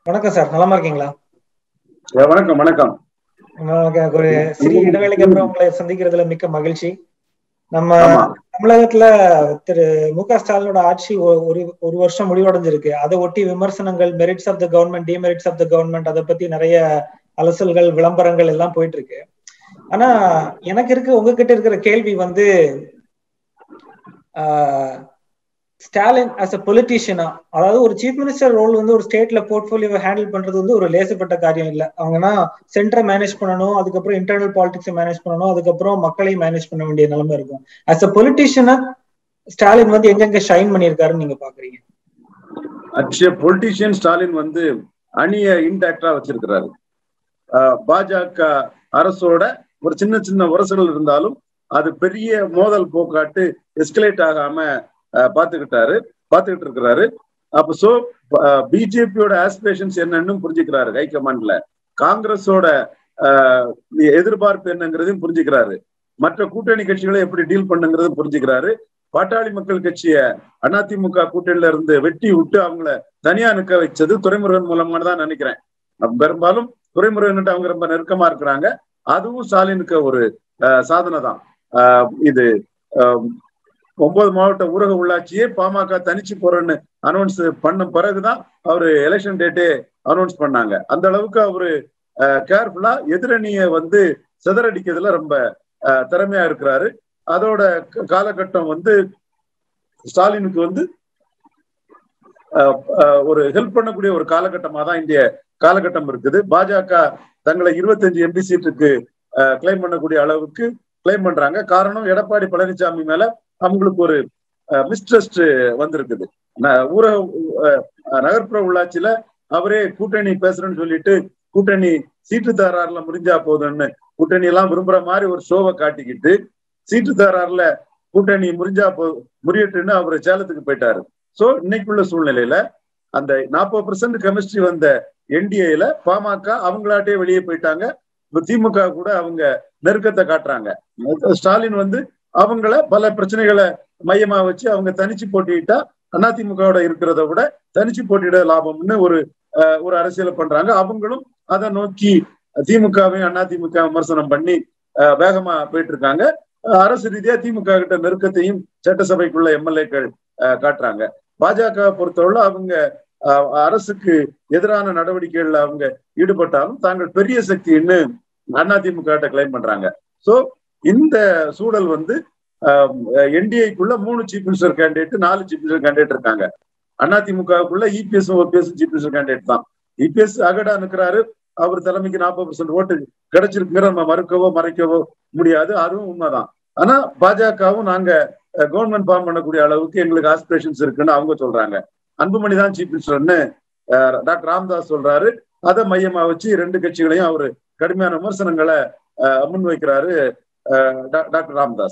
வணக்கம் சார் நலமா இருக்கீங்களா வணக்கம் வணக்கம் நமக்கு ஒரு சிறிய இடைவேளைக்கு அப்புறம் உங்களை சந்திக்கிறதுல மிக்க மகிழ்ச்சி நம்ம ஆமா. தமிழகத்துல திரு மு க ஸ்டாலினோட ஆட்சி ஒ- ஒரு ஒரு வருஷம் முடிவடைஞ்சிருக்கு அதை ஒட்டி விமர்சனங்கள் merits of the government demerits of the government அதை பத்தி நிறைய அலசல்கள் விளம்பரங்கள் எல்லாம் போயிட்டு இருக்கு ஆனா எனக்கு இருக்க உங்ககிட்ட இருக்கிற கேள்வி வந்து ஆஹ், ஸ்டாலின் as a பொலிட்டீஷியனா அதாவது ஒரு சீஃப் மினிஸ்டர் ரோல் வந்து ஒரு ஸ்டேட்ல போர்ட்போலியோவை ஹேண்டில் பண்றது வந்து ஒரு லேசப்பட்ட காரியம் இல்ல அவங்கன்னா சென்டரை மேனேஜ் பண்ணணும் அதுக்கப்புறம் இன்டர்னல் பாலிடிக்ஸை மேனேஜ் பண்ணணும் அதுக்கப்புறம் மக்களையும் மேனேஜ் பண்ண வேண்டிய நிலைமை இருக்கும் as a பொலிட்டீஷியனா ஸ்டாலின் வந்து எங்கெங்க ஷைன் பண்ணியிருக்காருன்னு நீங்க பாக்குறீங்க அக்ஷய பொலிட்டீஷியன் ஸ்டாலின் வந்து அணிய இன்டாக்டா வச்சிருக்கிறாரு ஆஹ் பாஜக அரசோட ஒரு சின்ன சின்ன உரசல் இருந்தாலும் அது பெரிய மோதல் போக்காட்டு எஸ்கலேட் ஆகாம ஆஹ் பாத்துக்கிட்டாரு பாத்துக்கிட்டு இருக்கிறாரு அப்ப சோ பிஜேபியோட ஆஸ்பிரேஷன்ஸ் என்னன்னு புரிஞ்சுக்கிறாரு ஹைகமாண்ட்ல காங்கிரஸோட ஆஹ் எதிர்பார்ப்பு என்னங்கிறதையும் புரிஞ்சுக்கிறாரு மற்ற கூட்டணி கட்சிகளை எப்படி டீல் பண்ணுங்கிறதும் புரிஞ்சுக்கிறாரு பாட்டாளி மக்கள் கட்சிய அதிமுக கூட்டணியில இருந்து வெட்டி விட்டு அவங்கள தனியா நிக்க வச்சது துறைமுருகன் மூலமா தான் நினைக்கிறேன் அப்ப பெரும்பாலும் துறைமுருகன் அவங்க ரொம்ப நெருக்கமா இருக்கிறாங்க அதுவும் ஸ்டாலினுக்கு ஒரு ஆஹ், சாதனை தான் ஆஹ், இது ஆஹ், ஒன்பது மாவட்ட ஊரக உள்ளாட்சியே பாமக தனிச்சு போறேன்னு அனௌன்ஸ் பண்ண பிறகுதான் அவரு எலெக்ஷன் டேட்டே அனௌன்ஸ் பண்ணாங்க அந்த அளவுக்கு அவரு கேர்ஃபுல்லா எதிரணியை வந்து சிதறடிக்கிறதுல ரொம்ப ஆஹ், திறமையா இருக்கிறாரு அதோட க- காலகட்டம் வந்து ஸ்டாலினுக்கு வந்து ஆஹ், ஆஹ், ஒரு ஹெல்ப் பண்ணக்கூடிய ஒரு காலகட்டமா தான் இந்திய காலகட்டம் இருக்குது பாஜக தங்களை இருபத்தஞ்சு எம்பி சீட்டுக்கு கிளைம் பண்ணக்கூடிய அளவுக்கு கிளைம் பண்றாங்க காரணம் எடப்பாடி பழனிசாமி மேல அவங்களுக்கு ஒரு மிஸ்ட்ரஸ்ட் வந்திருக்குது ந- ஊரக ஆஹ், நகர்ப்புற உள்ளாட்சியில அவரே கூட்டணி பேசுறேன்னு சொல்லிட்டு கூட்டணி சீட்டு தராறுல முடிஞ்சா போதும்னு கூட்டணி எல்லாம் விரும்புற மாதிரி ஒரு ஷோவை காட்டிக்கிட்டு சீட்டு தராறுல கூட்டணி முறிஞ்சா போ முறியட்டுன்னு அவர் சேலத்துக்கு போயிட்டாரு சோ இன்னைக்குள்ள சூழ்நிலையில அந்த நாற்பது பெர்சன்ட் கெமிஸ்ட்ரி வந்த என்டிஏல பாமக அவங்களாட்டே வெளியே போயிட்டாங்க இப்ப திமுக கூட அவங்க நெருக்கத்தை காட்டுறாங்க ஸ்டாலின் வந்து அவங்கள பல பிரச்சனைகளை மையமா வச்சு அவங்க தனிச்சு போட்டியிட்டா அதிமுகவோட இருக்கிறத விட தனிச்சு போட்டியிட லாபம்னு ஒரு அஹ், ஒரு அரசியலை பண்றாங்க அவங்களும் அதை நோக்கி திமுகவையும் அதிமுக விமர்சனம் பண்ணி அஹ், வேகமா போயிட்டு இருக்காங்க அஹ், அரசு ரீதியா திமுக கிட்ட நெருக்கத்தையும் சட்டசபைக்குள்ள எம்எல்ஏக்கள் காட்டுறாங்க பாஜக பொறுத்தவரை அவங்க அஹ், அரசுக்கு எதிரான நடவடிக்கைகள்ல அவங்க ஈடுபட்டாலும் தாங்கள் பெரிய சக்தின்னு அதிமுக கிட்ட கிளைம் பண்றாங்க சோ இந்த சூழல் வந்து என்டிஏக்குள்ள மூணு சீஃப் மினிஸ்டர் கேண்டிடேட் நாலு சீஃப் மினிஸ்டர் கேண்டிடேட் இருக்காங்க அதிமுகவுக்குள்ள EPS OPS chief minister candidate தான் இபிஎஸ் அகடா நிற்கிறாரு அவர் தலைமைக்கு நாற்பது பர்சன்ட் ஓட்டு கிடைச்சிருக்குங்கிற நம்ம மறுக்கவோ மறைக்கவோ முடியாது அதுவும் உண்மைதான் ஆனா பாஜகவும் நாங்க கவர்மெண்ட் ஃபார்ம் பண்ணக்கூடிய அளவுக்கு எங்களுக்கு ஆஸ்பிரேஷன்ஸ் இருக்குன்னு அவங்க சொல்றாங்க அன்புமணி தான் சீஃப் மினிஸ்டர்னு அஹ், டாக்டர் ராமதாஸ் சொல்றாரு அதை மையமா வச்சு ரெண்டு கட்சிகளையும் அவர் கடுமையான விமர்சனங்களை அஹ், முன்வைக்கிறாரு அஹ், டா- டாக்டர் ராமதாஸ்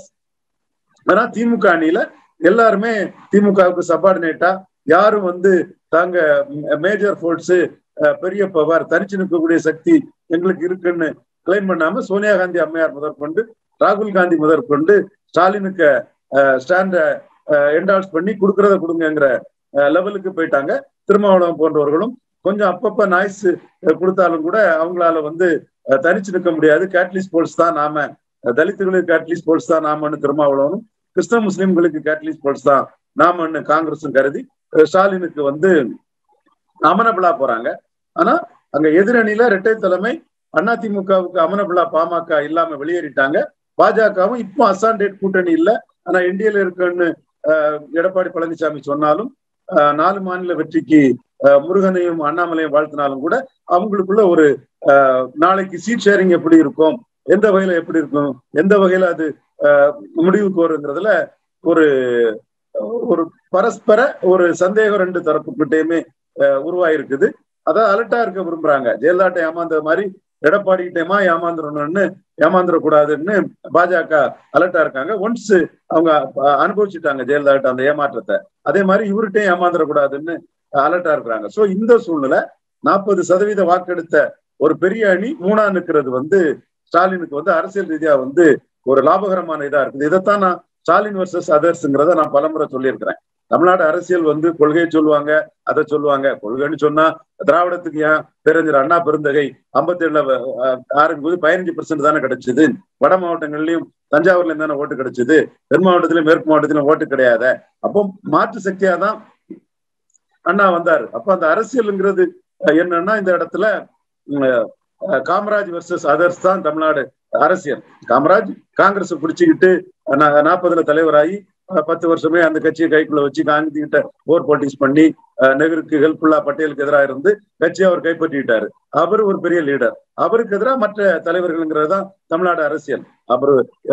ஆனா திமுக அணியில எல்லாருமே திமுகவுக்கு சபார்டினேட்டா யாரும் வந்து தாங்க மேஜர் ஃபோர்ட்ஸ் பெரிய பவர் தனிச்சு நிற்கக்கூடிய சக்தி எங்களுக்கு இருக்குன்னு கிளைம் பண்ணாம சோனியா காந்தி அம்மையார் முதற்கொண்டு ராகுல் காந்தி முதற்கொண்டு ஸ்டாலினுக்கு ஸ்டாண்ட என்டால்ஸ் பண்ணி கொடுக்கறத கொடுங்கங்கிற லெவலுக்கு போயிட்டாங்க திருமாவளவன் போன்றவர்களும் கொஞ்சம் அப்பப்ப நாய்ஸ் கொடுத்தாலும் கூட அவங்களால வந்து அஹ், தனிச்சு நிற்க முடியாது கேட்லிஸ் போல்ஸ் தான் நாம அஹ், தலித்துகளுக்கு கேட்லிஸ் போல்ஸ் தான் நாமன்னு திருமாவளவனும் கிறிஸ்தவ முஸ்லிம்களுக்கு கேட்லிஸ் போல்ஸ் தான் நாமன்னு காங்கிரஸும் கருதி அஹ், ஸ்டாலினுக்கு வந்து அமனபிளா போறாங்க ஆனா அங்க எதிரணியில இரட்டை தலைமை அதிமுகவுக்கு அமனபிளா பாமக இல்லாம வெளியேறிட்டாங்க பாஜகவும் இப்போ அசாண்டேட் கூட்டணி இல்ல ஆனா என்டிஏல இருக்குன்னு அஹ், எடப்பாடி பழனிசாமி சொன்னாலும் அஹ், நாலு மாநில வெற்றிக்கு அஹ், முருகனையும் அண்ணாமலையும் வாழ்த்தினாலும் கூட அவங்களுக்குள்ள ஒரு அஹ், நாளைக்கு சீட் ஷேரிங் எப்படி இருக்கும் எந்த வகையில எப்படி இருக்கும் எந்த வகையில அது அஹ், முடிவுக்கு வருங்கிறதுல ஒரு ஒரு பரஸ்பர ஒரு சந்தேகம் ரெண்டு தரப்புக்கிட்டயுமே அஹ், உருவாயிருக்குது அதான் அலர்ட்டா இருக்க விரும்புறாங்க ஜெயலலிதாட்ட ஏமாந்த மாதிரி எடப்பாடி கிட்டேமா ஏமாந்துடணும்னு ஏமாந்துடக்கூடாதுன்னு பாஜக அலர்ட்டா இருக்காங்க ஒன்ஸ் அவங்க அஹ், அனுபவிச்சுட்டாங்க ஜெயலலிதாட்ட அந்த ஏமாற்றத்தை அதே மாதிரி இவர்கிட்டயும் ஏமாந்துடக்கூடாதுன்னு அலர்ட்டா இருக்கிறாங்க சோ இந்த சூழ்நிலை நாற்பது சதவீத வாக்கெடுத்த ஒரு பெரிய அணி மூணா நிற்கிறது வந்து ஸ்டாலினுக்கு வந்து அரசியல் ரீதியா வந்து ஒரு லாபகரமான இதா இருக்குது இதைத்தான் நான் ஸ்டாலின் வர்சஸ் அதர்ஸ்ங்கிறத நான் பலமுறை சொல்லியிருக்கிறேன் தமிழ்நாடு அரசியல் வந்து கொள்கையை சொல்லுவாங்க அதை சொல்லுவாங்க கொள்கைன்னு சொன்னா திராவிடத்துக்கு ஏன் பேரறிஞர் அண்ணா பெருந்தகை ஐம்பத்தி ஏழுல ஆரம்பிக்கும் போது பதினஞ்சு பெர்சென்ட் தானே கிடைச்சது வட மாவட்டங்கள்லயும் தஞ்சாவூர்ல தானே ஓட்டு கிடைச்சது தென் மாவட்டத்திலும் மேற்கு மாவட்டத்திலும் ஓட்டு கிடையாது அப்போ மாற்று சக்தியா தான் அண்ணா வந்தாரு அப்ப அந்த அரசியல்ங்கிறது என்னன்னா இந்த இடத்துல காமராஜ் வர்சஸ் அதர்ஸ் தான் தமிழ்நாடு அரசியல் காமராஜ் காங்கிரஸ் பிடிச்சுக்கிட்டு நாற்பதுல தலைவராகி பத்து வருஷமே அந்த கட்சியை கைக்குள்ள வச்சு காந்தி கிட்ட ஓர் பாலிட்டிக்ஸ் பண்ணி நெஹ்ருக்கு ஹெல்ப்ஃபுல்லா பட்டேலுக்கு எதிராக இருந்து கட்சியை அவர் கைப்பற்றிட்டாரு அவர் ஒரு பெரிய லீடர் அவருக்கு எதிராக மற்ற தலைவர்கள்ங்கிறது தான் தமிழ்நாடு அரசியல் அவர்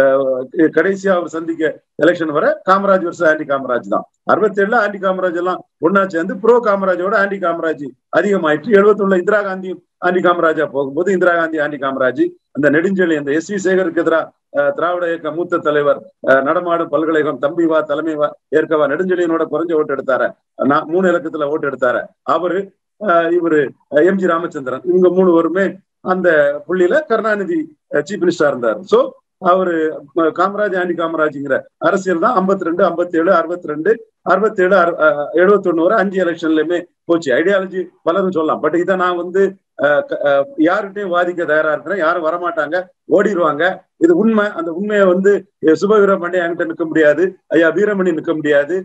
கடைசியா அவர் சந்திக்க எலெக்ஷன் வர காமராஜ் வருஷம் ஆண்டி காமராஜ் தான் அறுபத்தி ஏழுல ஆண்டி காமராஜ் எல்லாம் ஒன்னா சேர்ந்து ப்ரோ காமராஜோட ஆண்டி காமராஜ் அதிகமாயிட்டு எழுபத்தி இந்திரா காந்தியும் ஆண்டி காமராஜா போகும்போது இந்திரா காந்தி ஆண்டி காமராஜ் அந்த நெடுஞ்செழி அந்த எஸ் வி சேகருக்கு எதிராக திராவிட இயக்க மூத்த தலைவர் நடமாடும் பல்கலைக்கழகம் தம்பி வா தலைமை வா ஏற்கவா நெடுஞ்செழியனோட குறைஞ்ச ஓட்டு எடுத்தாரு நான் மூணு இலக்கத்துல ஓட்டு எடுத்தாரு அவரு இவரு எம் ஜி ராமச்சந்திரன் இவங்க மூணு பேருமே அந்த புள்ளியில கருணாநிதி சீஃப் மினிஸ்டரா இருந்தார் சோ அவரு காமராஜ் ஆண்டி காமராஜ்ங்கிற அரசியல் தான் ஐம்பத்தி ரெண்டு ஐம்பத்தி ஏழு அறுபத்தி ரெண்டு அறுபத்தி ஏழு எழுபத்தி ஒண்ணு வரை அஞ்சு எலெக்ஷன்லயுமே போச்சு ஐடியாலஜி பலரும் சொல்லலாம் பட் இதை நான் வந்து யாருகிட்டையும் வாதிக்க தயாரா இருக்கிறேன் யாரும் வரமாட்டாங்க ஓடிடுவாங்க இது உண்மை அந்த உண்மையை வந்து சுபவீர பாண்டிய என்கிட்ட நிற்க முடியாது ஐயா வீரமணி நிற்க முடியாது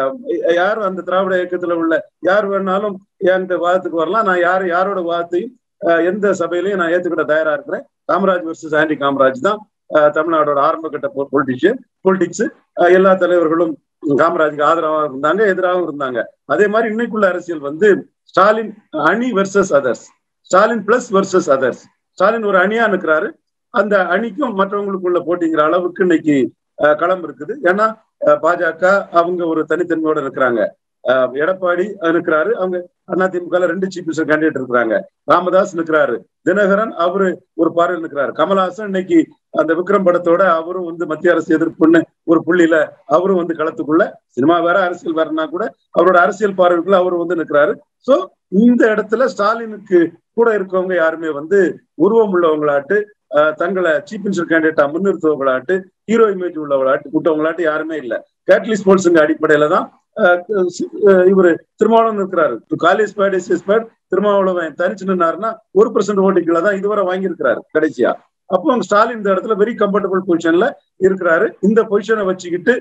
யாரும் அந்த திராவிட இயக்கத்துல உள்ள யார் வேணாலும் என்கிட்ட வாதத்துக்கு வரலாம் நான் யாரு யாரோட வாதத்தையும் எந்த சபையிலையும் நான் ஏத்துக்கிட்ட தயாரா இருக்கிறேன் காமராஜ் வர்சஸ் ஆண்டி காமராஜ் தான் தமிழ்நாடோட ஆரம்ப கட்ட பொலிட்டிஷியன் பொலிட்டிக்ஸ் எல்லா தலைவர்களும் காமராஜுக்கு ஆதரவாக இருந்தாங்க எதிராகவும் இருந்தாங்க அதே மாதிரி இன்னைக்குள்ள அரசியல் வந்து ஸ்டாலின் அணி versus others Stalin plus versus others Stalin ஒரு அணியா நிற்கிறாரு அந்த அணிக்கும் மற்றவங்களுக்குள்ள போட்டிங்கிற அளவுக்கு இன்னைக்கு களம் இருக்குது ஏன்னா பாஜக அவங்க ஒரு தனித்தன்மையோட இருக்கிறாங்க எடப்பாடி இருக்கிறாரு அவங்க அதிமுக ரெண்டு சீஃப் மினிஸ்டர் கேண்டிடேட் இருக்கிறாங்க ராமதாஸ் நிற்கிறாரு தினகரன் அவரு ஒரு பார்வையில் நிற்கிறாரு கமல்ஹாசன் இன்னைக்கு அந்த விக்ரம் படத்தோட அவரும் வந்து மத்திய அரசு எதிர்ப்புன்னு ஒரு புள்ளியில அவரும் வந்து களத்துக்குள்ள சினிமா வேற அரசியல் வேறனா கூட அவரோட அரசியல் பார்வைக்குள்ள அவரு வந்து நிற்கிறாரு சோ இந்த இடத்துல ஸ்டாலினுக்கு கூட இருக்கவங்க யாருமே வந்து உருவம் உள்ளவங்களாட்டு தங்களை சீஃப் மினிஸ்டர் கேண்டிடேட்டா முன்னிறுத்துவங்களாட்டு ஹீரோ இமேஜ் உள்ளவங்களாட்டு கூட்டவங்களாட்டு யாருமே இல்ல கேட்லிஸ் போல்ஸுங்க அடிப்படையில தான் இவரு திருமாவளவன் இருக்கிறாரு காலேஜ் பேட் எஸ் பேட் திருமாவளவன் தனிச்சு நின்னாருன்னா ஒரு பர்சன்ட் ஓட்டுகளை தான் இதுவரை வாங்கியிருக்கிறாரு கடைசியா அப்போ ஸ்டாலின் இந்த இடத்துல வெரி கம்ஃபர்டபுள் பொசிஷன்ல இருக்கிறாரு இந்த பொசிஷனை வச்சுக்கிட்டு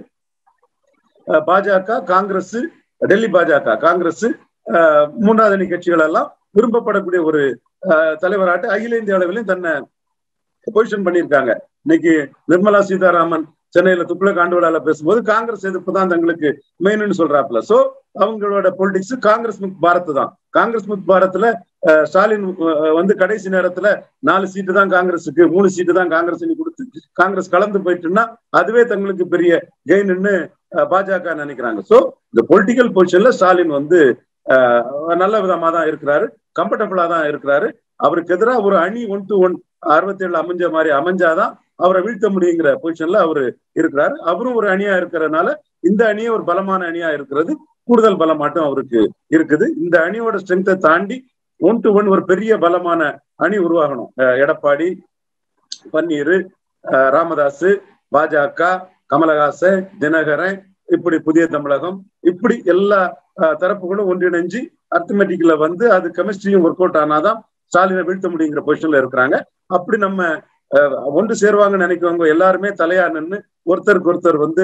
பாஜக காங்கிரஸ் டெல்லி பாஜக காங்கிரஸ் மூன்றாவது அணி கட்சிகள் எல்லாம் விரும்பப்படக்கூடிய ஒரு தலைவராட்டு அகில இந்திய அளவிலையும் தன்னை பொசிஷன் பண்ணியிருக்காங்க இன்னைக்கு நிர்மலா சீதாராமன் சென்னையில துக்ளக் ஆண்டு விழால பேசும்போது காங்கிரஸ் எதிர்ப்பு தான் தங்களுக்கு மெயின்னு சொல்றாப்ல சோ அவங்களோட பொலிட்டிக்ஸ் காங்கிரஸ் முக் பாரத் தான் காங்கிரஸ் முக் பாரத்ல ஸ்டாலின் வந்து கடைசி நேரத்துல நாலு சீட்டு தான் காங்கிரஸுக்கு மூணு சீட்டு தான் காங்கிரஸ் கொடுத்து காங்கிரஸ் கலந்து போயிட்டுன்னா அதுவே தங்களுக்கு பெரிய கெயின்னு பாஜக நினைக்கிறாங்க சோ இந்த பொலிட்டிக்கல் பொசிஷன்ல ஸ்டாலின் வந்து நல்ல விதமா தான் இருக்கிறாரு கம்ஃபர்டபுளா தான் இருக்கிறாரு அவருக்கு எதிராக ஒரு அணி ஒன் டு ஒன் அறுபத்தி ஏழு அமைஞ்ச மாதிரி அமைஞ்சாதான் அவரை வீழ்த்த முடியுங்கிற பொசிஷன்ல அவரு இருக்கிறாரு அவரும் ஒரு அணியா இருக்கிறதுனால இந்த அணியே ஒரு பலமான அணியா இருக்கிறது கூடுதல் பலமாட்டம் அவருக்கு இருக்குது இந்த அணியோட ஸ்ட்ரென்த்தை தாண்டி ஒன் டு ஒன் ஒரு பெரிய பலமான அணி உருவாகணும் எடப்பாடி பன்னீர் ராமதாஸ் பாஜக கமலஹாசன் தினகரன் இப்படி புதிய தமிழகம் இப்படி எல்லா தரப்புகளும் ஒன்றிணைஞ்சு அர்த்தமெட்டிக்ல வந்து அது கெமிஸ்ட்ரியும் ஒர்க் அவுட் ஆனாதான் ஸ்டாலினை வீழ்த்த முடியுங்கிற பொசிஷன்ல இருக்கிறாங்க அப்படி நம்ம ஒன்று சேருவாங்கன்னு நினைக்கிறவங்க எல்லாருமே தலையா நின்று ஒருத்தருக்கு ஒருத்தர் வந்து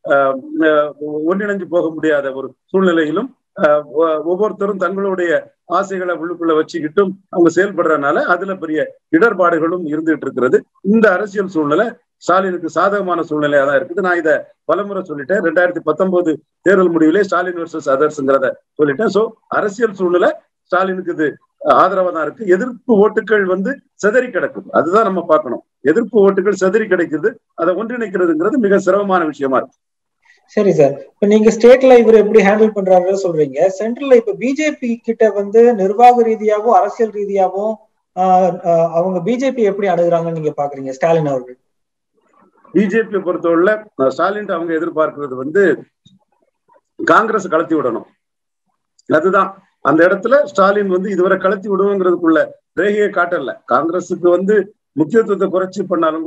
ஒன்றிணைஞ்சு போக முடியாத ஒரு சூழ்நிலையிலும் ஒவ்வொருத்தரும் தங்களுடைய ஆசைகளை உள்ளுக்குள்ள வச்சுக்கிட்டும் அவங்க செயல்படுறதுனால அதுல பெரிய இடர்பாடுகளும் இருந்துட்டு இருக்கிறது இந்த அரசியல் சூழ்நிலை ஸ்டாலினுக்கு சாதகமான சூழ்நிலையா தான் இருக்குது நான் இதை பலமுறை சொல்லிட்டேன் ரெண்டாயிரத்தி பத்தொன்பது தேர்தல் முடிவிலே ஸ்டாலின் வர்சஸ் அதர்ஸ்ங்கிறத சொல்லிட்டேன் சோ அரசியல் சூழ்நிலை ஸ்டாலினுக்கு இது ஆதரவா தான் இருக்கு எதிர்ப்பு ஓட்டுகள் வந்து செதறி கிடக்குது அதுதான் நம்ம பார்க்கணும் எதிர்ப்பு ஓட்டுகள் செதறி கிடைக்குது அதை ஒன்றிணைக்கிறதுங்கிறது மிக சிரமமான விஷயமா இருக்கு சரி சார் இப்ப நீங்க ஸ்டேட்ல இவர் எப்படி ஹேண்டில் பண்றாரு சொல்றீங்க சென்ட்ரல்ல இப்ப பிஜேபி கிட்ட வந்து நிர்வாக ரீதியாகவும் அரசியல் ரீதியாகவும் அவங்க பிஜேபி எப்படி அணுகுறாங்கன்னு நீங்க பாக்குறீங்க ஸ்டாலின் அவர்கள் பிஜேபி பொறுத்தவரையில ஸ்டாலின் அவங்க எதிர்பார்க்கிறது வந்து காங்கிரஸ் கலத்தி விடணும் அதுதான் அந்த இடத்துல ஸ்டாலின் வந்து இதுவரை கலத்தி விடுவோங்கிறதுக்குள்ள ரேகையை காட்டல காங்கிரஸுக்கு வந்து முக்கியத்துவத்தை குறைச்சி பண்ணாலும் கூட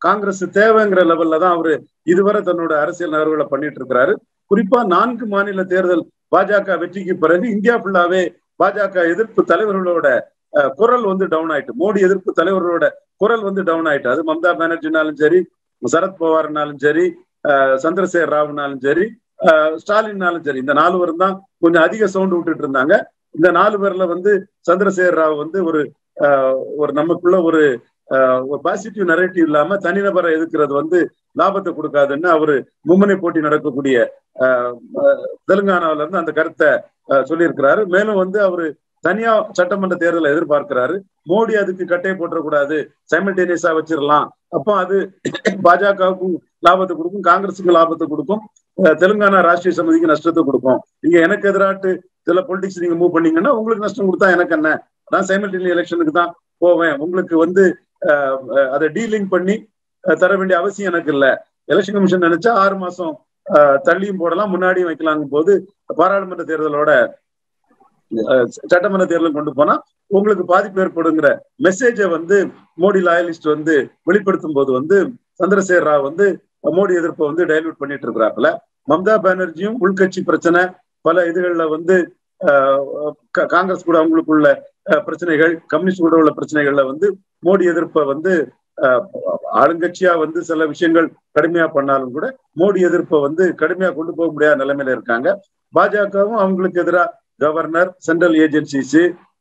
காங்கிரஸ் தேவைங்கிற லெவல்ல தான் அவரு இதுவரை தன்னோட அரசியல் நகர்வுகளை பண்ணிட்டு இருக்கிறாரு குறிப்பா நான்கு மாநில தேர்தல் பாஜக வெற்றிக்கு பிறகு இந்தியா ஃபுல்லாவே பாஜக எதிர்ப்பு தலைவர்களோட குரல் வந்து டவுன் ஆயிட்டு மோடி எதிர்ப்பு தலைவர்களோட குரல் வந்து டவுன் ஆயிட்டு அது மம்தா பானர்ஜினாலும் சரி சரத்பவார்னாலும் சரி சந்திரசேகர் ராவ்னாலும் சரி ஸ்டாலின்னாலும் சரி இந்த நாலு பேரும் தான் கொஞ்சம் அதிக சவுண்ட் விட்டுட்டு இருந்தாங்க இந்த நாலு பேர்ல வந்து சந்திரசேகர் ராவ் வந்து ஒரு ஒரு நமக்குள்ள ஒரு ஒரு பாசிட்டிவ் நரேட்டிவ் இல்லாம தனிநபரை எதிர்க்கிறது வந்து லாபத்தை கொடுக்காதுன்னு அவரு மும்முனை போட்டி நடக்கக்கூடிய தெலுங்கானாவில இருந்து அந்த கருத்தை சொல்லியிருக்கிறாரு மேலும் வந்து அவரு தனியா சட்டமன்ற தேர்தலை எதிர்பார்க்கிறாரு மோடி அதுக்கு கட்டையை போட்டுறக்கூடாது சைமல்டேனியஸா வச்சிடலாம் அப்போ அது பாஜகவுக்கும் லாபத்தை கொடுக்கும் காங்கிரஸுக்கும் லாபத்தை கொடுக்கும் தெலுங்கானா ராஷ்டிரிய சமிதிக்கு நஷ்டத்தை கொடுக்கும் நீங்க எனக்கு எதிராட்டு சில பொலிட்டிக்ஸ் நீங்க மூவ் பண்ணீங்கன்னா உங்களுக்கு நஷ்டம் கொடுத்தா எனக்கு என்ன நான் சைமல்டேனியஸ் எலெக்ஷனுக்கு தான் போவேன் உங்களுக்கு வந்து அதை டீலிங் பண்ணி தர வேண்டிய அவசியம் எனக்கு இல்ல எலெக்ஷன் கமிஷன் நினைச்சா ஆறு மாசம் தள்ளியும் போடலாம் முன்னாடியும் வைக்கலாங்கும் போது பாராளுமன்ற தேர்தலோட சட்டமன்ற தேர்தலும் கொண்டு போனா உங்களுக்கு பாதிப்பு ஏற்படுங்கிற மெசேஜை வந்து மோடி லாயலிஸ்ட் வந்து வெளிப்படுத்தும் போது வந்து சந்திரசேகர் ராவ் வந்து மோடி எதிர்ப்பை வந்து டைல்யூட் பண்ணிட்டு இருக்கிறாப்புல மம்தா பானர்ஜியும் உள்கட்சி பிரச்சனை பல இதுகள்ல வந்து காங்கிரஸ் கூட அவங்களுக்குள்ள பிரச்சனைகள் கம்யூனிஸ்ட் கூட உள்ள பிரச்சனைகள்ல வந்து மோடி எதிர்ப்பை வந்து ஆளுங்கட்சியா வந்து சில விஷயங்கள் கடுமையா பண்ணாலும் கூட மோடி எதிர்ப்பை வந்து கடுமையா கொண்டு போக முடியாத நிலைமையில இருக்காங்க பாஜகவும் அவங்களுக்கு எதிராக கவர்னர் சென்ட்ரல் ஏஜென்சிஸ்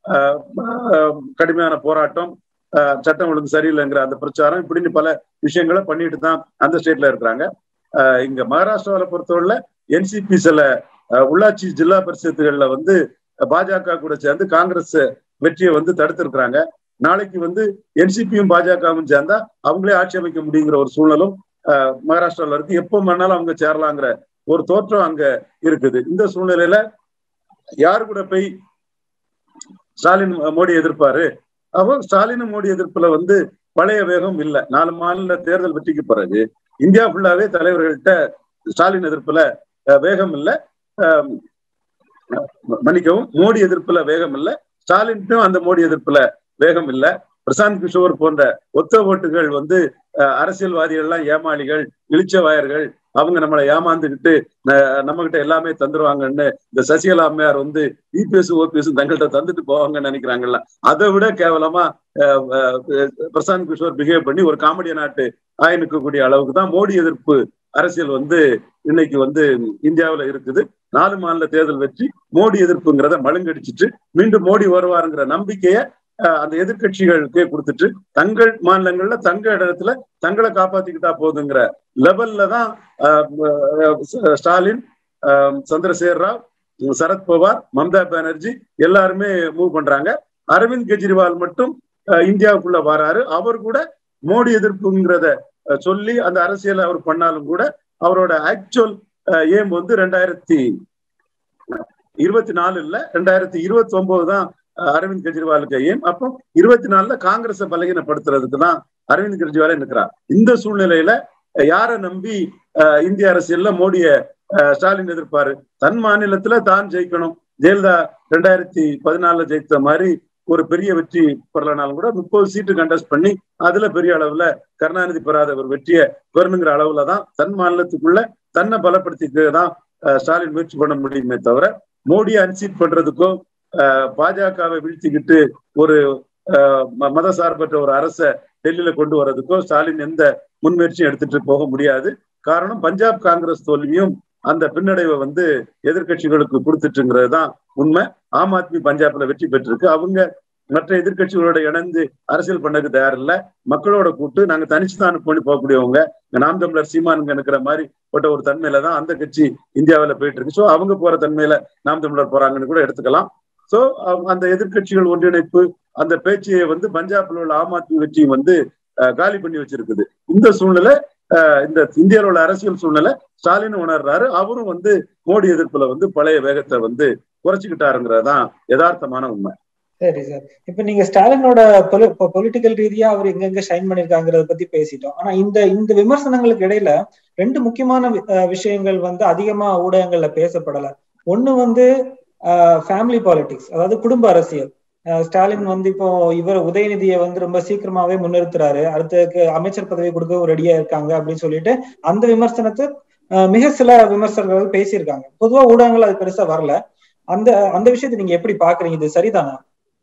கடுமையான போராட்டம் சட்டம் ஒழுங்கு சரியில்லைங்கிற அந்த பிரச்சாரம் இப்படின்னு பல விஷயங்களை பண்ணிட்டு தான் அந்த ஸ்டேட்ல இருக்கிறாங்க இங்க மகாராஷ்டிராவில பொறுத்தவரை என்சிபி சில உள்ளாட்சி ஜில்லா பரிஷத்துகள்ல வந்து பாஜக கூட சேர்ந்து காங்கிரஸ் வெற்றியை வந்து தடுத்திருக்கிறாங்க நாளைக்கு வந்து என்சிபியும் பாஜகவும் சேர்ந்தா அவங்களே ஆட்சி அமைக்க முடியுங்கிற ஒரு சூழலும் மகாராஷ்டிரால இருக்கு எப்போ வேணாலும் அவங்க சேரலாங்கிற ஒரு தோற்றம் அங்க இருக்குது இந்த சூழ்நிலையில யாரு கூட போய் ஸ்டாலின் மோடி எதிர்ப்பாரு அப்போ ஸ்டாலின் மோடி எதிர்ப்புல வந்து பழைய வேகம் இல்ல நாலு மாநில தேர்தல் வெற்றிக்கு பிறகு இந்தியா ஃபுல்லாவே தலைவர்கள்ட்ட ஸ்டாலின் எதிர்ப்புல வேகம் இல்ல மன்னிக்கவும் மோடி எதிர்ப்புல வேகம் இல்ல ஸ்டாலின்ட்டும் அந்த மோடி எதிர்ப்புல வேகம் இல்ல பிரசாந்த் கிஷோர் போன்ற ஒத்த ஓட்டுகள் வந்து அரசியல்வாதிகள் எல்லாம் ஏமாளிகள் இளிச்சவாயர்கள் அவங்க நம்மளை ஏமாந்துக்கிட்டு நம்ம கிட்ட எல்லாமே தந்துருவாங்கன்னு இந்த சசிகலா அம்மையார் வந்து இபிஎஸ் ஓபிஎஸ் தங்கள்கிட்ட தந்துட்டு போவாங்கன்னு நினைக்கிறாங்கல்ல அதை விட கேவலமா பிரசாந்த் கிஷோர் பிஹேவ் பண்ணி ஒரு காமெடிய நாட்டு ஆயனுக்கக்கூடிய அளவுக்கு தான் மோடி எதிர்ப்பு அரசியல் வந்து இன்னைக்கு வந்து இந்தியாவில இருக்குது நாலு மாநில தேர்தல் வெற்றி மோடி எதிர்ப்புங்கிறத மழுங்கடிச்சிட்டு மீண்டும் மோடி வருவாருங்கிற நம்பிக்கைய அந்த எதிர்கட்சிகளுக்கே கொடுத்துட்டு தங்கள் மாநிலங்கள்ல தங்க இடத்துல தங்களை காப்பாத்திக்கிட்டா போதுங்கிற லெவல்ல தான் ஸ்டாலின் சந்திரசேகர் ராவ் சரத்பவார் மம்தா பானர்ஜி எல்லாருமே மூவ் பண்றாங்க அரவிந்த் கெஜ்ரிவால் மட்டும் இந்தியாவுக்குள்ள வராரு அவர் கூட மோடி எதிர்ப்புங்கிறத சொல்லி அந்த அரசியல் அவர் பண்ணாலும் கூட அவரோட ஆக்சுவல் ஏம் வந்து ரெண்டாயிரத்தி இருபத்தி நாலு இல்ல ரெண்டாயிரத்தி இருபத்தி ஒன்பது தான் அரவிந்த் கெஜ்ரிவாலுக்கு ஏம் அப்போ இருபத்தி நாலுல காங்கிரஸை பலகீனப்படுத்துறதுக்கு தான் அரவிந்த் கெஜ்ரிவாலே நிற்கிறார் இந்த சூழ்நிலையில யாரை நம்பி இந்திய அரசியல்ல மோடிய ஸ்டாலின் எதிர்ப்பாரு தன் மாநிலத்துல தான் ஜெயிக்கணும் ஜெயலலிதா ரெண்டாயிரத்தி பதினாலுல ஜெயித்த மாதிரி ஒரு பெரிய வெற்றி பெறலனாலும் கூட முப்பது சீட்டு கண்டஸ்ட் பண்ணி அதுல பெரிய அளவுல கருணாநிதி பெறாத ஒரு வெற்றியை பெறணுங்கிற அளவுல தான் தன் மாநிலத்துக்குள்ள தன்னை பலப்படுத்திக்க தான் ஸ்டாலின் முயற்சி பண்ண முடியுமே தவிர மோடியை அன்சீட் பண்றதுக்கோ பாஜகவை வீழ்த்திக்கிட்டு ஒரு மத சார்பற்ற ஒரு அரச டெல்லியில கொண்டு வர்றதுக்கோ ஸ்டாலின் எந்த முன்முயற்சியும் எடுத்துட்டு போக முடியாது காரணம் பஞ்சாப் காங்கிரஸ் தோல்வியும் அந்த பின்னடைவை வந்து எதிர்கட்சிகளுக்கு கொடுத்துட்டுங்கிறது தான் உண்மை ஆம் ஆத்மி பஞ்சாப்ல வெற்றி பெற்றிருக்கு அவங்க மற்ற எதிர்கட்சிகளோட இணைந்து அரசியல் பண்ணதுக்கு தயார் இல்ல மக்களோட கூட்டு நாங்க தனிச்சு தான் பண்ணி போகக்கூடியவங்க நாம் தமிழர் சீமானுங்க இருக்கிற மாதிரி பட்ட ஒரு தன்மையில தான் அந்த கட்சி இந்தியாவில போயிட்டு இருக்கு ஸோ அவங்க போற தன்மையில நாம் தமிழர் போறாங்கன்னு கூட எடுத்துக்கலாம் சோ அந்த எதிர்கட்சிகள் ஒன்றிணைப்பு அந்த பேச்சையை வந்து பஞ்சாப்ல உள்ள ஆம் ஆத்மி கட்சியும் வந்து காலி பண்ணி வச்சிருக்குது இந்த சூழ்நிலை இந்த இந்தியாவில் உள்ள அரசியல் சூழ்நிலை ஸ்டாலின் உணர்றாரு அவரும் வந்து மோடி எதிர்ப்புல வந்து பழைய வேகத்தை வந்து குறைச்சிக்கிட்டாருங்கிறதான் யதார்த்தமான உண்மை சரி சார் இப்ப நீங்க ஸ்டாலினோட பொலிட்டிக்கல் ரீதியா அவர் எங்கெங்க ஷைன் பண்ணிருக்காங்கிறத பத்தி பேசிட்டோம் ஆனா இந்த இந்த விமர்சனங்களுக்கு இடையில ரெண்டு முக்கியமான விஷயங்கள் வந்து அதிகமா ஊடகங்கள்ல பேசப்படல ஒண்ணு வந்து ஃபேமிலி பாலிடிக்ஸ் அதாவது குடும்ப அரசியல் ஸ்டாலின் வந்து இப்போ இவர் உதயநிதியை வந்து ரொம்ப சீக்கிரமாவே முன்னிறுத்துறாரு அடுத்த அமைச்சர் பதவி கொடுக்க ரெடியா இருக்காங்க அப்படின்னு சொல்லிட்டு அந்த விமர்சனத்தை மிக சில விமர்சகர்கள் பேசியிருக்காங்க பொதுவா ஊடகங்கள் அது பெருசா வரல அந்த அந்த விஷயத்தை நீங்க எப்படி பாக்குறீங்க இது சரிதானா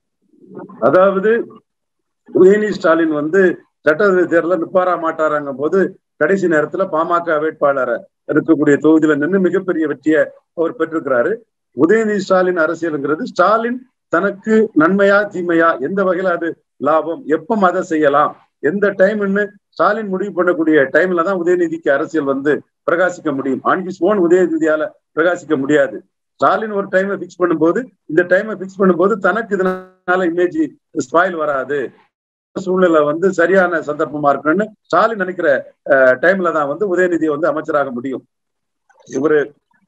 அதாவது உதயநிதி ஸ்டாலின் வந்து சட்டசபை தேர்தலில் நிப்பாரா மாட்டாராங்க போது கடைசி நேரத்துல பாமக வேட்பாளரை இருக்கக்கூடிய தொகுதியில நின்று மிகப்பெரிய வெற்றியை அவர் பெற்றிருக்கிறாரு உதயநிதி ஸ்டாலின் அரசியலுங்கிறது ஸ்டாலின் தனக்கு நன்மையா தீமையா எந்த வகையில அது லாபம் எப்ப அதை செய்யலாம் எந்த டைம்னு ஸ்டாலின் முடிவு பண்ணக்கூடிய டைம்ல தான் உதயநிதிக்கு அரசியல் வந்து பிரகாசிக்க முடியும் ஆன் ஹிஸ் ஓன் உதயநிதியால பிரகாசிக்க முடியாது ஸ்டாலின் ஒரு டைமை பிக்ஸ் பண்ணும்போது இந்த டைமை பிக்ஸ் பண்ணும்போது தனக்கு இதனால இமேஜ் ஸ்பாயில் வராது சூழ்நிலை வந்து சரியான சந்தர்ப்பமா இருக்குன்னு ஸ்டாலின் நினைக்கிற டைம்ல தான் வந்து உதயநிதி வந்து அமைச்சராக முடியும் இவரு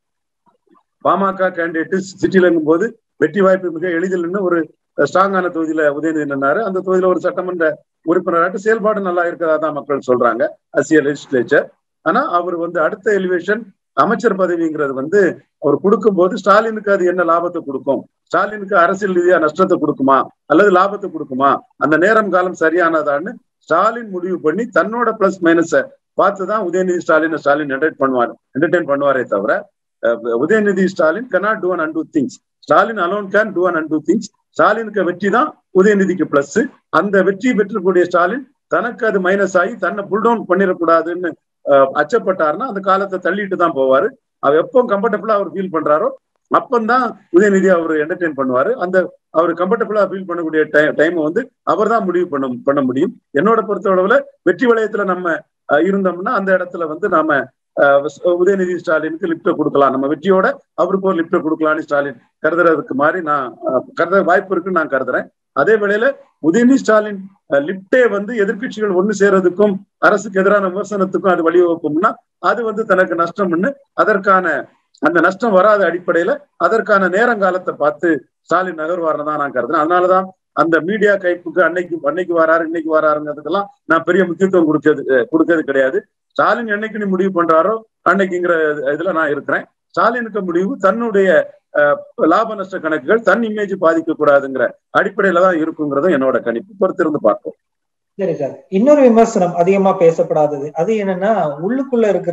பாமக கேண்டிடேட் சிட்டில இருக்கும் போது வெற்றி வாய்ப்பு மிக எளிதில் ஒரு ஸ்ட்ராங்கான தொகுதியில உதயநிதி நின்னாரு அந்த தொகுதியில ஒரு சட்டமன்ற உறுப்பினராட்டு செயல்பாடு நல்லா இருக்கிறதா தான் மக்கள் சொல்றாங்க அசிய லெஜிஸ்லேச்சர் ஆனா அவர் வந்து அடுத்த எலிவேஷன் அமைச்சர் பதவிங்கிறது வந்து அவர் கொடுக்கும் போது ஸ்டாலினுக்கு அது என்ன லாபத்தை கொடுக்கும் ஸ்டாலினுக்கு அரசியல் ரீதியா நஷ்டத்தை கொடுக்குமா அல்லது லாபத்தை கொடுக்குமா அந்த நேரம் காலம் சரியானதான்னு ஸ்டாலின் முடிவு பண்ணி தன்னோட பிளஸ் மைனஸ பார்த்துதான் உதயநிதி ஸ்டாலின் ஸ்டாலின் என்டர்டைன் பண்ணுவார் என்டர்டைன் பண்ணுவாரே தவிர Udhayanidhi Stalin cannot do an and do things Stalin alone can do an and do things ஸ்டாலினுக்கு வெற்றி தான் உதயநிதிக்கு பிளஸ் அந்த வெற்றி பெற்றக்கூடிய ஸ்டாலின் தனக்கு அது மைனஸ் ஆகி தன்னை புல் டவுன் பண்ணிடக்கூடாதுன்னு அச்சப்பட்டாருன்னா அந்த காலத்தை தள்ளிட்டு தான் போவாரு அவர் எப்போ கம்ஃபர்டபுளா அவர் ஃபீல் பண்றாரோ அப்பந்தான் உதயநிதி அவர் என்டர்டைன் பண்ணுவாரு அந்த அவர் கம்ஃபர்டபுளா ஃபீல் பண்ணக்கூடிய டைம் வந்து அவர் தான் முடிவு பண்ண பண்ண முடியும் என்னோட பொறுத்தளவுல வெற்றி வளையத்துல நம்ம இருந்தோம்னா அந்த இடத்துல வந்து நாம உதயநிதி ஸ்டாலினுக்கு லிப்ட கொடுக்கலாம் நம்ம வெற்றியோட அவருக்கு ஒரு லிப்ட கொடுக்கலாம்னு ஸ்டாலின் கருதுறதுக்கு மாதிரி நான் கருத வாய்ப்பு இருக்குன்னு நான் கருதுறேன் அதே வேளையில உதயநிதி ஸ்டாலின் லிப்டே வந்து எதிர்கட்சிகள் ஒண்ணு சேர்றதுக்கும் அரசுக்கு எதிரான விமர்சனத்துக்கும் அது வழிவகுக்கும்னா அது வந்து தனக்கு நஷ்டம்னு அதற்கான அந்த நஷ்டம் வராத அடிப்படையில அதற்கான நேரங்காலத்தை பார்த்து ஸ்டாலின் நகர்வாருன்னு தான் நான் கருதுறேன் அதனாலதான் அந்த மீடியா கைப்புக்கு அன்னைக்கு அன்னைக்கு வராரு இன்னைக்கு வராருங்கிறதுக்கெல்லாம் நான் பெரிய முக்கியத்துவம் கொடுக்கிறது கொடுக்கறது கிடையாது ஸ்டாலின் என்னைக்கு நீ முடிவு பண்றாரோ அன்னைக்குங்கிற இதுல நான் இருக்கிறேன் ஸ்டாலினுக்கு முடிவு தன்னுடைய லாப நஷ்ட கணக்குகள் தன் இமேஜ் பாதிக்க கூடாதுங்கிற அடிப்படையில தான் இருக்குங்கிறதும் என்னோட கணிப்பு பொறுத்திருந்து பார்ப்போம் சரி சார் இன்னொரு விமர்சனம் அதிகமா பேசப்படாதது அது என்னன்னா உள்ளுக்குள்ள இருக்கிற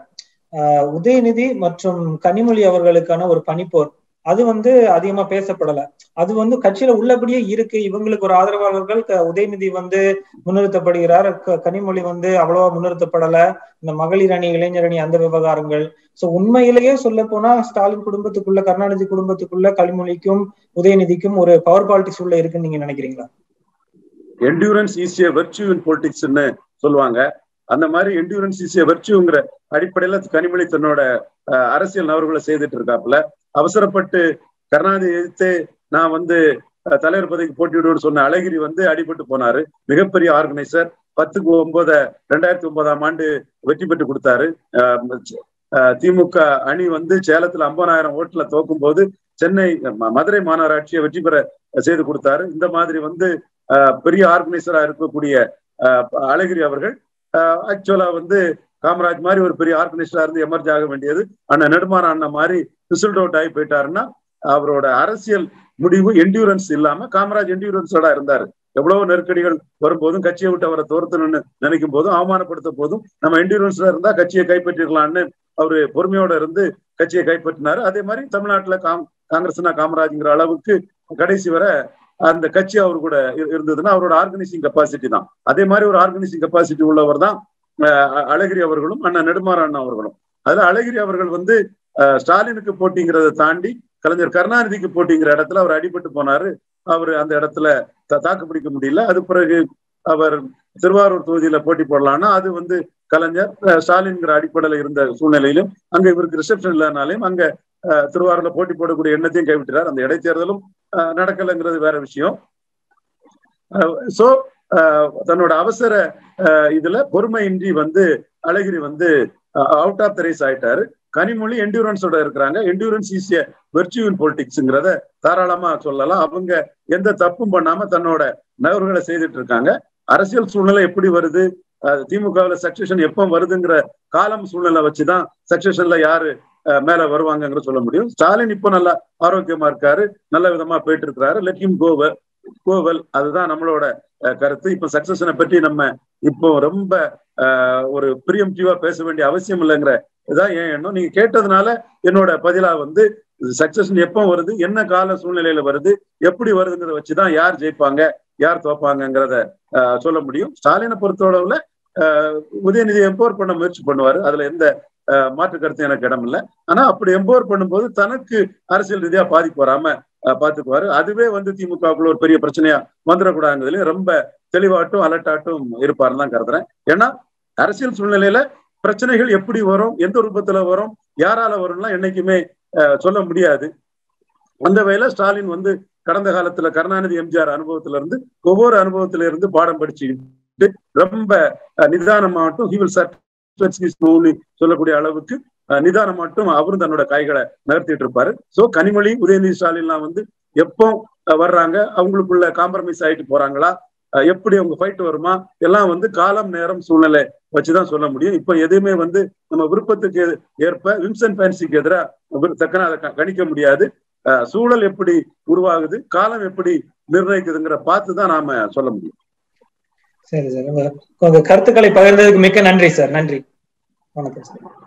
உதயநிதி மற்றும் கனிமொழி அவர்களுக்கான ஒரு பனிப்போர் அது வந்து அதிகமா பேசப்படல அது வந்து கட்சியில உள்ளபடியே இருக்கு இவங்களுக்கு ஒரு ஆதரவாளர்கள் உதயநிதி வந்து முன்னிறுத்தப்படுகிறார் கனிமொழி வந்து அவ்வளவா முன்னிறுத்தப்படல இந்த மகளிர் அணி இளைஞர் அணி அந்த விவகாரங்கள் சோ உண்மையிலேயே சொல்ல போனா ஸ்டாலின் குடும்பத்துக்குள்ள கருணாநிதி குடும்பத்துக்குள்ள கனிமொழிக்கும் உதயநிதிக்கும் ஒரு பவர் பாலிடிக்ஸ் உள்ள இருக்குன்னு நீங்க நினைக்கிறீங்களா என்டூரன்ஸ் ஈஸியா வெர்ச்சு இன் பொலிட்டிக்ஸ்ன்னு சொல்லுவாங்க அந்த மாதிரி என்டூரன்ஸ் ஈஸியா வெர்ச்சுங்கிற அடிப்படையில கனிமொழி தன்னோட அரசியல் நபர்களை செய்துட்டு இருக்காப்புல அவசரப்பட்டு கருணாநிதி எதிர்த்து நான் வந்து தலைவர் பதவிக்கு போட்டியிடுவேன்னு சொன்ன அழகிரி வந்து அடிபட்டு போனாரு மிகப்பெரிய ஆர்கனைசர் பத்துக்கு ஒன்பத ரெண்டாயிரத்தி ஒன்பதாம் ஆண்டு வெற்றி பெற்று கொடுத்தாரு திமுக அணி வந்து சேலத்துல ஐம்பதாயிரம் ஓட்டுல தோக்கும் போது சென்னை மதுரை மாநகராட்சியை வெற்றி பெற செய்து கொடுத்தாரு இந்த மாதிரி வந்து பெரிய ஆர்கனைசரா இருக்கக்கூடிய அழகிரி அவர்கள் ஆக்சுவலா வந்து காமராஜ் மாதிரி ஒரு பெரிய ஆர்கனைசரா இருந்து எமர்ஜ் ஆக வேண்டியது அண்ணன் நெடுமாற அண்ணன் மாதிரி ரிசல்ட் அவுட் ஆகி போயிட்டாருன்னா அவரோட அரசியல் முடிவு என்டியூரன்ஸ் இல்லாம காமராஜ் என்டியூரன்ஸோட இருந்தாரு எவ்வளவு நெருக்கடிகள் வரும்போதும் கட்சியை விட்டு அவரை துரத்தணும்னு நினைக்கும் போதும் அவமானப்படுத்த போதும் நம்ம என்டியூரன்ஸ்ல இருந்தா கட்சியை கைப்பற்றிடலாம்னு அவரு பொறுமையோட இருந்து கட்சியை கைப்பற்றினாரு அதே மாதிரி தமிழ்நாட்டுல காம் காங்கிரஸ்னா காமராஜ்ங்கிற அளவுக்கு கடைசி வரை அந்த கட்சி அவர் கூட இருந்ததுன்னா அவரோட ஆர்கனைசிங் கெப்பாசிட்டி தான் அதே மாதிரி ஒரு ஆர்கனைசிங் கெப்பாசிட்டி உள்ளவர் தான் அழகிரி அவர்களும் அண்ணா நெடுமாற அண்ணா அவர்களும் அதுல அழகிரி அவர்கள் வந்து ஸ்டாலினுக்கு போட்டிங்கிறத தாண்டி கலைஞர் கருணாநிதிக்கு போட்டிங்கிற இடத்துல அவர் அடிபட்டு போனாரு அவர் அந்த இடத்துல தாக்கு பிடிக்க முடியல அது பிறகு அவர் திருவாரூர் தொகுதியில போட்டி போடலாம்னா அது வந்து கலைஞர் ஸ்டாலின்ங்கிற அடிப்படையில இருந்த சூழ்நிலையிலும் அங்க இவருக்கு ரிசப்ஷன் இல்லாதனாலையும் அங்க திருவாரூர்ல போட்டி போடக்கூடிய எண்ணத்தையும் கைவிட்டார் அந்த இடைத்தேர்தலும் நடக்கலைங்கிறது வேற விஷயம் சோ தன்னோட அவசர இதுல பொறுமையின்றி வந்து அழகிரி வந்து அவுட் ஆஃப் த ரேஸ் ஆயிட்டாரு கனிமொழி என்டூரன்ஸோட இருக்கிறாங்க என்டூரன்ஸ் ஈஸிய வெர்ச்சுவல் பொலிட்டிக்ஸ்ங்கிறத தாராளமா சொல்லலாம் அவங்க எந்த தப்பும் பண்ணாம தன்னோட நகர்வுகளை செய்துட்டு இருக்காங்க அரசியல் சூழ்நிலை எப்படி வருது திமுகவில் சக்சஷன் எப்போ வருதுங்கிற காலம் சூழ்நிலை வச்சுதான் சக்சஷன்ல யாரு மேல வருவாங்கங்கிற சொல்ல முடியும் ஸ்டாலின் இப்போ நல்லா ஆரோக்கியமா இருக்காரு நல்ல விதமா போயிட்டு இருக்கிறாரு லெட் ஹிம் கோவல் கோவல் அதுதான் நம்மளோட கருத்து இப்ப சக்சஷனை பற்றி நம்ம இப்போ ரொம்ப ஒரு பிரியம்டிவா பேச வேண்டிய அவசியம் இல்லைங்கிற இதான் ஏன் எண்ணம் நீங்க கேட்டதுனால என்னோட பதிலா வந்து சக்சஷன் எப்போ வருது என்ன கால சூழ்நிலையில வருது எப்படி வருதுங்கிறத வச்சுதான் யார் ஜெயிப்பாங்க யார் தோப்பாங்கிறத சொல்ல முடியும் ஸ்டாலினை பொறுத்தளவுல உதயநிதி எம்பவர் பண்ண முயற்சி பண்ணுவாரு அதுல எந்த மாற்று கருத்து எனக்கு இடம் இல்லை ஆனா அப்படி எம்பவர் பண்ணும்போது தனக்கு அரசியல் ரீதியா பாதிப்பு வராம பாத்துக்குவாரு அதுவே வந்து திமுகவுக்குள்ள ஒரு பெரிய பிரச்சனையா வந்துடக்கூடாதுங்கிறதுல ரொம்ப தெளிவாட்டும் அலர்ட்டாட்டும் இருப்பாருன்னு தான் கருதுறேன் ஏன்னா அரசியல் சூழ்நிலையில பிரச்சனைகள் எப்படி வரும் எந்த ரூபத்துல வரும் யாரால வரும்லாம் என்னைக்குமே சொல்ல முடியாது அந்த வகையில ஸ்டாலின் வந்து கடந்த காலத்துல கருணாநிதி எம்ஜிஆர் அனுபவத்துல இருந்து ஒவ்வொரு அனுபவத்தில இருந்து பாடம் படிச்சுக்கிட்டு ரொம்ப நிதானமாகட்டும் ஹி வில் சொல்லக்கூடிய அளவுக்கு நிதானமாட்டும் அவரும் தன்னோட காய்களை நகர்த்திட்டு இருப்பாரு சோ கனிமொழி உதயநிதி ஸ்டாலின்லாம் வந்து எப்போ வர்றாங்க அவங்களுக்குள்ள காம்ப்ரமைஸ் ஆயிட்டு போறாங்களா எப்படி அவங்க ஃபைட் வருமா எல்லாம் வந்து காலம் நேரம் சூழ்நிலை வச்சுதான் சொல்ல முடியும் இப்ப எதுவுமே வந்து நம்ம விருப்பத்துக்கு ஏற்ப விம்சன் ஃபேன்சிக்கு எதிராக தக்கன அதை கணிக்க முடியாது சூழல் எப்படி உருவாகுது காலம் எப்படி நிர்ணயிக்குதுங்கிற பார்த்து தான் நாம சொல்ல முடியும் சரி சார் உங்க கருத்துக்களை பகிர்ந்ததுக்கு மிக்க நன்றி சார் நன்றி வணக்கம் சார்